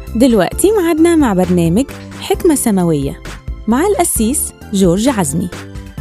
دلوقتي معادنا مع برنامج حكمة سماوية مع القسيس جورج عزمي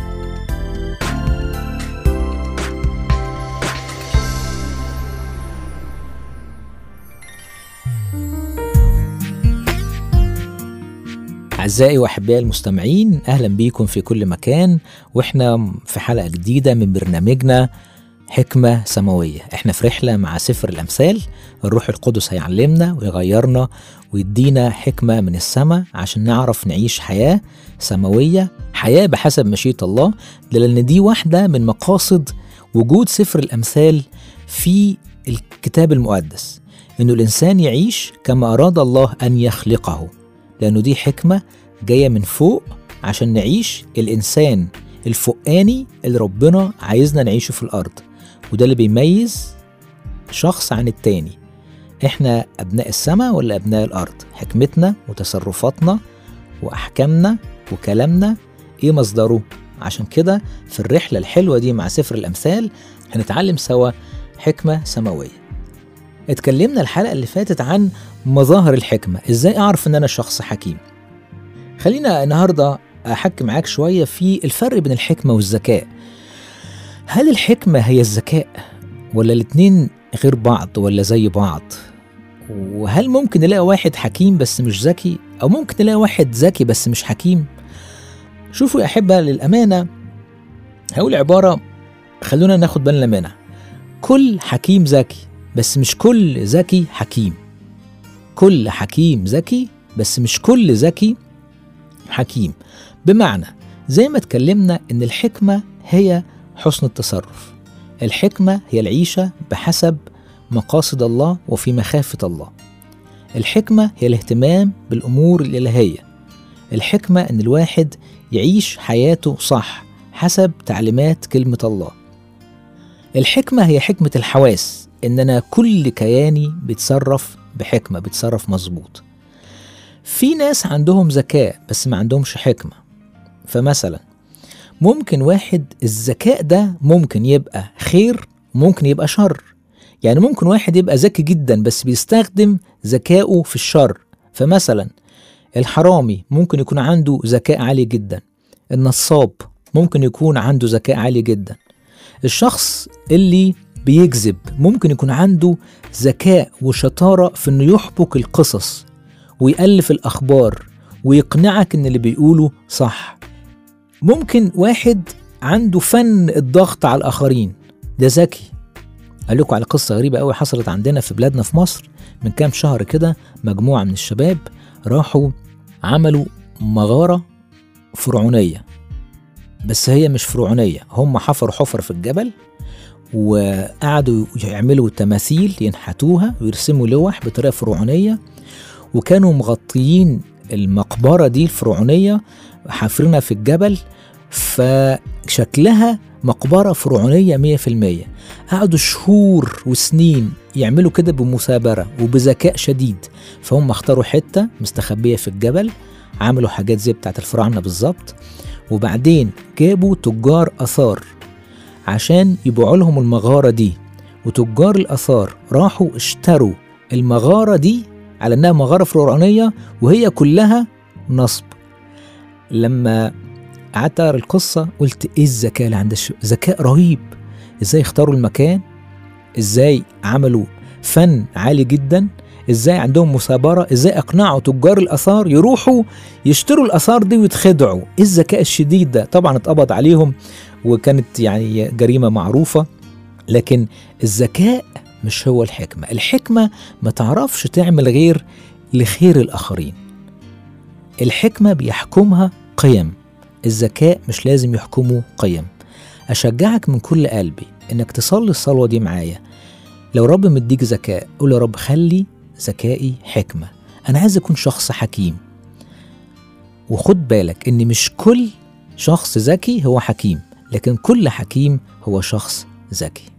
أعزائي وأحبائي المستمعين أهلا بيكم في كل مكان وإحنا في حلقة جديدة من برنامجنا حكمة سماوية إحنا في رحلة مع سفر الأمثال الروح القدس هيعلمنا ويغيرنا ويدينا حكمة من السماء عشان نعرف نعيش حياة سماوية حياة بحسب مشيئة الله لأن دي واحدة من مقاصد وجود سفر الأمثال في الكتاب المقدس إنه الإنسان يعيش كما أراد الله أن يخلقه لأنه دي حكمة جاية من فوق عشان نعيش الإنسان الفوقاني اللي ربنا عايزنا نعيشه في الأرض وده اللي بيميز شخص عن التاني إحنا أبناء السماء ولا أبناء الأرض حكمتنا وتصرفاتنا وأحكامنا وكلامنا إيه مصدره عشان كده في الرحلة الحلوة دي مع سفر الأمثال هنتعلم سوا حكمة سماوية اتكلمنا الحلقة اللي فاتت عن مظاهر الحكمة ازاي اعرف ان انا شخص حكيم خلينا النهاردة احكي معاك شوية في الفرق بين الحكمة والذكاء هل الحكمة هي الذكاء ولا الاتنين غير بعض ولا زي بعض وهل ممكن نلاقي واحد حكيم بس مش ذكي او ممكن نلاقي واحد ذكي بس مش حكيم شوفوا يا احبة للأمانة هقول عبارة خلونا ناخد بالنا منها كل حكيم ذكي بس مش كل ذكي حكيم كل حكيم ذكي بس مش كل ذكي حكيم بمعنى زي ما اتكلمنا ان الحكمة هي حسن التصرف الحكمة هي العيشة بحسب مقاصد الله وفي مخافة الله الحكمة هي الاهتمام بالأمور الإلهية الحكمة ان الواحد يعيش حياته صح حسب تعليمات كلمة الله الحكمة هي حكمة الحواس ان انا كل كياني بيتصرف بحكمة بيتصرف مظبوط في ناس عندهم ذكاء بس ما عندهمش حكمة فمثلا ممكن واحد الذكاء ده ممكن يبقى خير ممكن يبقى شر يعني ممكن واحد يبقى ذكي جدا بس بيستخدم ذكائه في الشر فمثلا الحرامي ممكن يكون عنده ذكاء عالي جدا النصاب ممكن يكون عنده ذكاء عالي جدا الشخص اللي بيكذب ممكن يكون عنده ذكاء وشطارة في انه يحبك القصص ويألف الأخبار ويقنعك ان اللي بيقوله صح ممكن واحد عنده فن الضغط على الآخرين ده ذكي أقول لكم على قصة غريبة قوي حصلت عندنا في بلادنا في مصر من كام شهر كده مجموعة من الشباب راحوا عملوا مغارة فرعونية بس هي مش فرعونية هم حفروا حفر في الجبل وقعدوا يعملوا تماثيل ينحتوها ويرسموا لوح بطريقة فرعونية وكانوا مغطيين المقبرة دي الفرعونية حافرينها في الجبل فشكلها مقبرة فرعونية مية في المية قعدوا شهور وسنين يعملوا كده بمثابرة وبذكاء شديد فهم اختاروا حتة مستخبية في الجبل عملوا حاجات زي بتاعت الفراعنة بالظبط وبعدين جابوا تجار آثار عشان يبيعوا لهم المغارة دي وتجار الآثار راحوا اشتروا المغارة دي على إنها مغارة فرعونية وهي كلها نصب لما قعدت أقرأ القصة قلت إيه الذكاء اللي عند الشباب ذكاء رهيب إزاي اختاروا المكان إزاي عملوا فن عالي جدا ازاي عندهم مثابره ازاي اقنعوا تجار الاثار يروحوا يشتروا الاثار دي ويتخدعوا ايه الذكاء الشديد ده طبعا اتقبض عليهم وكانت يعني جريمه معروفه لكن الذكاء مش هو الحكمه الحكمه ما تعرفش تعمل غير لخير الاخرين الحكمه بيحكمها قيم الذكاء مش لازم يحكمه قيم اشجعك من كل قلبي انك تصلي الصلوه دي معايا لو رب مديك ذكاء قول يا رب خلي ذكائي حكمة أنا عايز أكون شخص حكيم وخد بالك إن مش كل شخص ذكي هو حكيم لكن كل حكيم هو شخص ذكي